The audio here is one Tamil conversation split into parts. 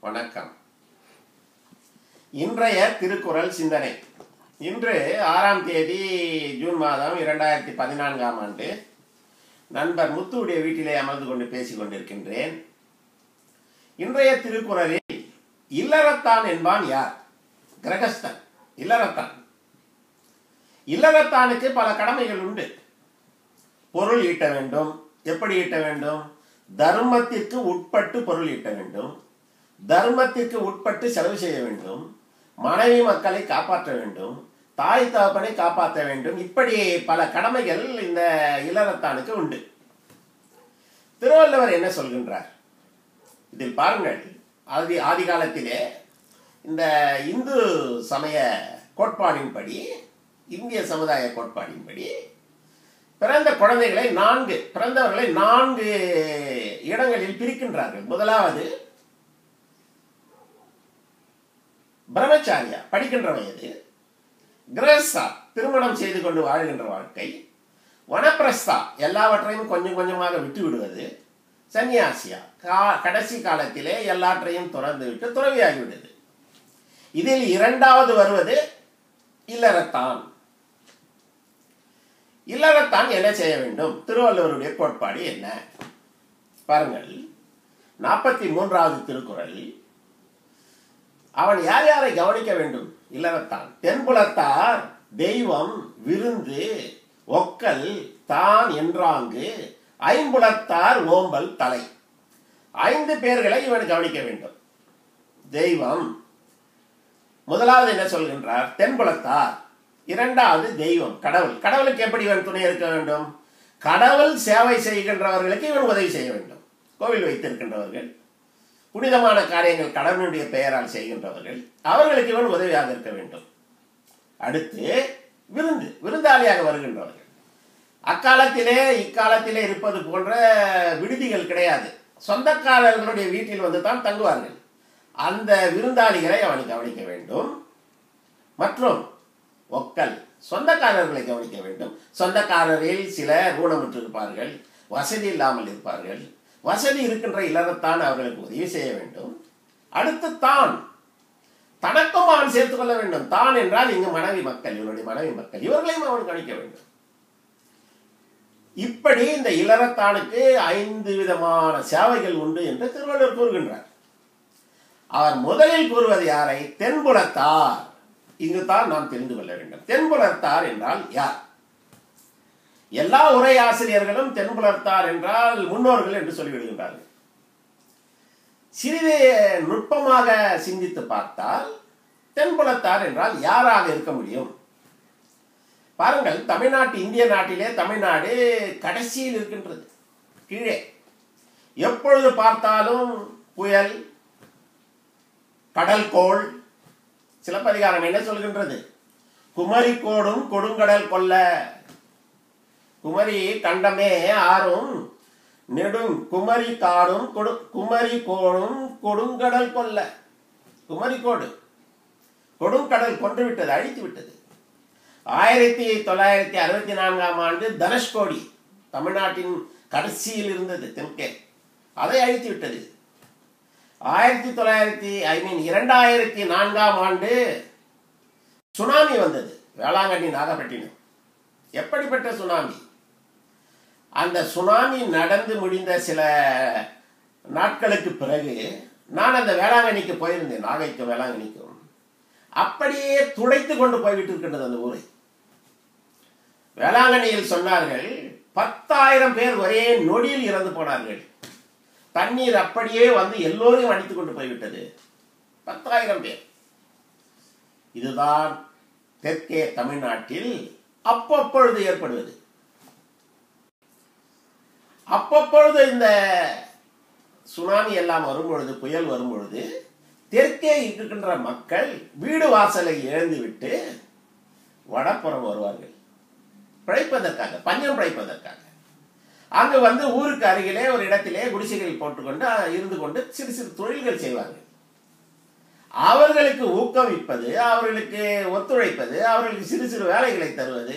வணக்கம் இன்றைய திருக்குறள் சிந்தனை இன்று ஆறாம் தேதி ஜூன் மாதம் இரண்டாயிரத்தி பதினான்காம் ஆண்டு நண்பர் முத்துவுடைய வீட்டிலே அமர்ந்து கொண்டு பேசிக் கொண்டிருக்கின்றேன் இன்றைய திருக்குறளில் இல்லறத்தான் என்பான் யார் கிரகஸ்தன் இல்லறத்தான் இல்லறத்தானுக்கு பல கடமைகள் உண்டு பொருள் ஈட்ட வேண்டும் எப்படி ஈட்ட வேண்டும் தர்மத்திற்கு உட்பட்டு பொருள் ஈட்ட வேண்டும் தர்மத்திற்கு உட்பட்டு செலவு செய்ய வேண்டும் மனைவி மக்களை காப்பாற்ற வேண்டும் தாய் தகப்பனை காப்பாற்ற வேண்டும் இப்படி பல கடமைகள் இந்த இல்லறத்தானுக்கு உண்டு திருவள்ளுவர் என்ன சொல்கின்றார் இதில் பாருங்கள் ஆதி ஆதி காலத்திலே இந்த இந்து சமய கோட்பாடின்படி இந்திய சமுதாய கோட்பாடின்படி பிறந்த குழந்தைகளை நான்கு பிறந்தவர்களை நான்கு இடங்களில் பிரிக்கின்றார்கள் முதலாவது பிரம்மச்சாரியா படிக்கின்ற வயது கிரஸ்தா திருமணம் செய்து கொண்டு வாழ்கின்ற வாழ்க்கை வனப்பிரஸ்தா எல்லாவற்றையும் கொஞ்சம் கொஞ்சமாக விட்டு விடுவது சன்னியாசியா கா கடைசி காலத்திலே எல்லாற்றையும் துறந்து விட்டு துறவியாகிவிடுது இதில் இரண்டாவது வருவது இல்லறத்தான் இல்லறத்தான் என்ன செய்ய வேண்டும் திருவள்ளுவருடைய கோட்பாடு என்ன பாருங்கள் நாற்பத்தி மூன்றாவது திருக்குறள் அவன் யார் யாரை கவனிக்க வேண்டும் இல்லறத்தான் தென்புலத்தார் தெய்வம் விருந்து ஒக்கல் தான் என்றாங்கு ஐம்புலத்தார் ஓம்பல் தலை ஐந்து பேர்களை இவன் கவனிக்க வேண்டும் தெய்வம் முதலாவது என்ன சொல்கின்றார் தென்புலத்தார் இரண்டாவது தெய்வம் கடவுள் கடவுளுக்கு எப்படி இவன் துணை இருக்க வேண்டும் கடவுள் சேவை செய்கின்றவர்களுக்கு இவன் உதவி செய்ய வேண்டும் கோவில் வைத்திருக்கின்றவர்கள் புனிதமான காரியங்கள் கடவுளுடைய பெயரால் செய்கின்றவர்கள் அவர்களுக்கு இவன் உதவியாக இருக்க வேண்டும் அடுத்து விருந்து விருந்தாளியாக வருகின்றவர்கள் அக்காலத்திலே இக்காலத்திலே இருப்பது போன்ற விடுதிகள் கிடையாது சொந்தக்காரர்களுடைய வீட்டில் வந்து தான் தங்குவார்கள் அந்த விருந்தாளிகளை அவன் கவனிக்க வேண்டும் மற்றும் ஒக்கல் சொந்தக்காரர்களை கவனிக்க வேண்டும் சொந்தக்காரரில் சிலர் ஊனமுற்றிருப்பார்கள் வசதி இல்லாமல் இருப்பார்கள் வசதி இருக்கின்ற இல்லறத்தான் அவர்களுக்கு உதவி செய்ய வேண்டும் அடுத்து தான் தனக்கும் அவன் சேர்த்துக் கொள்ள வேண்டும் தான் என்றால் இங்கு மனைவி மக்கள் இவனுடைய மனைவி மக்கள் இவர்களையும் அவன் கணிக்க வேண்டும் இப்படி இந்த இல்லறத்தானுக்கு ஐந்து விதமான சேவைகள் உண்டு என்று திருவள்ளுவர் கூறுகின்றார் அவர் முதலில் கூறுவது யாரை தென்புலத்தார் இங்குதான் நாம் தெரிந்து கொள்ள வேண்டும் தென்புலத்தார் என்றால் யார் எல்லா உரை ஆசிரியர்களும் தென்புலர்த்தார் என்றால் முன்னோர்கள் என்று சொல்லிவிடுகின்றார்கள் சிறிது நுட்பமாக சிந்தித்து பார்த்தால் தென்புலத்தார் என்றால் யாராக இருக்க முடியும் பாருங்கள் தமிழ்நாட்டு இந்திய நாட்டிலே தமிழ்நாடு கடைசியில் இருக்கின்றது கீழே எப்பொழுது பார்த்தாலும் புயல் கடல் கோள் சிலப்பதிகாரம் என்ன சொல்கின்றது குமரி கோடும் கொடுங்கடல் கொல்ல குமரி கண்டமே ஆறும் நெடும் குமரி காடும் கொடு குமரி கோடும் கொடுங்கடல் கொல்ல குமரி கோடு கொடுங்கடல் கொன்று விட்டது அழித்து விட்டது ஆயிரத்தி தொள்ளாயிரத்தி அறுபத்தி நான்காம் ஆண்டு தனுஷ்கோடி தமிழ்நாட்டின் கடைசியில் இருந்தது தென்கே அதை அழித்து விட்டது ஆயிரத்தி தொள்ளாயிரத்தி ஐ மீன் இரண்டாயிரத்தி நான்காம் ஆண்டு சுனாமி வந்தது வேளாங்கண்ணி நாகப்பட்டினம் எப்படிப்பட்ட சுனாமி அந்த சுனாமி நடந்து முடிந்த சில நாட்களுக்கு பிறகு நான் அந்த வேளாங்கண்ணிக்கு போயிருந்தேன் நாகைக்கும் வேளாங்கண்ணிக்கும் அப்படியே துடைத்து கொண்டு போய்விட்டு இருக்கின்றது அந்த ஊரை வேளாங்கண்ணியில் சொன்னார்கள் பத்தாயிரம் பேர் ஒரே நொடியில் இறந்து போனார்கள் தண்ணீர் அப்படியே வந்து எல்லோரையும் அடித்துக் கொண்டு போய்விட்டது பத்தாயிரம் பேர் இதுதான் தெற்கே தமிழ்நாட்டில் அப்பப்பொழுது ஏற்படுவது அப்பப்பொழுது இந்த சுனாமி எல்லாம் வரும்பொழுது புயல் வரும்பொழுது தெற்கே இருக்கின்ற மக்கள் வீடு வாசலை இழந்துவிட்டு வடப்புறம் வருவார்கள் பிழைப்பதற்காக பஞ்சம் பிழைப்பதற்காக அங்கு வந்து ஊருக்கு அருகிலே ஒரு இடத்திலே குடிசைகள் போட்டுக்கொண்டு இருந்து கொண்டு சிறு சிறு தொழில்கள் செய்வார்கள் அவர்களுக்கு ஊக்குவிப்பது அவர்களுக்கு ஒத்துழைப்பது அவர்களுக்கு சிறு சிறு வேலைகளை தருவது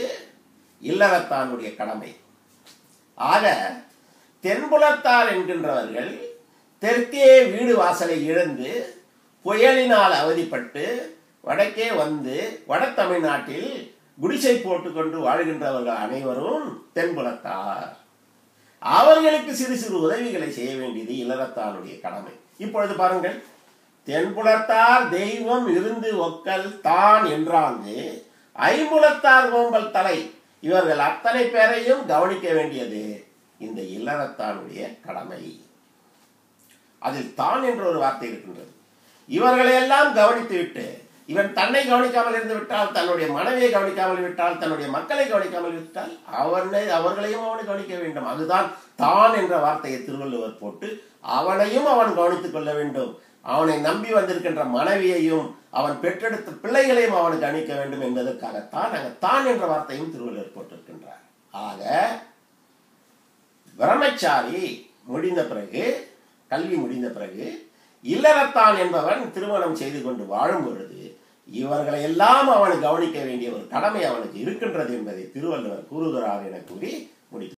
இல்லறத்தானுடைய கடமை ஆக தென்புலத்தார் என்கின்றவர்கள் தெற்கே வீடு வாசலை இழந்து புயலினால் அவதிப்பட்டு வடக்கே வந்து வட தமிழ்நாட்டில் குடிசை போட்டுக்கொண்டு வாழ்கின்றவர்கள் அனைவரும் தென்புலத்தார் அவர்களுக்கு சிறு சிறு உதவிகளை செய்ய வேண்டியது இல்லறத்தானுடைய கடமை இப்பொழுது பாருங்கள் தென்புலத்தார் தெய்வம் இருந்து ஒக்கல் தான் என்றாங்கு ஐம்புலத்தார் ஓம்பல் தலை இவர்கள் அத்தனை பேரையும் கவனிக்க வேண்டியது இந்த இல்லறத்தானுடைய கடமை அதில் தான் என்ற ஒரு வார்த்தை இருக்கின்றது இவர்களை எல்லாம் கவனித்து விட்டு இவன் தன்னை கவனிக்காமல் இருந்து விட்டால் தன்னுடைய மனைவியை கவனிக்காமல் விட்டால் தன்னுடைய மக்களை கவனிக்காமல் விட்டால் அவனை அவர்களையும் அவனை கவனிக்க வேண்டும் அதுதான் தான் என்ற வார்த்தையை திருவள்ளுவர் போட்டு அவனையும் அவன் கவனித்துக் கொள்ள வேண்டும் அவனை நம்பி வந்திருக்கின்ற மனைவியையும் அவன் பெற்றெடுத்த பிள்ளைகளையும் அவன் கவனிக்க வேண்டும் என்பதற்காகத்தான் அங்க தான் என்ற வார்த்தையும் திருவள்ளுவர் போட்டிருக்கின்றார் ஆக பிரம்மச்சாரி முடிந்த பிறகு கல்வி முடிந்த பிறகு இல்லறத்தான் என்பவன் திருமணம் செய்து கொண்டு வாழும் பொழுது இவர்களை எல்லாம் அவன் கவனிக்க வேண்டிய ஒரு கடமை அவனுக்கு இருக்கின்றது என்பதை திருவள்ளுவர் கூறுகிறார் என கூறி முடித்து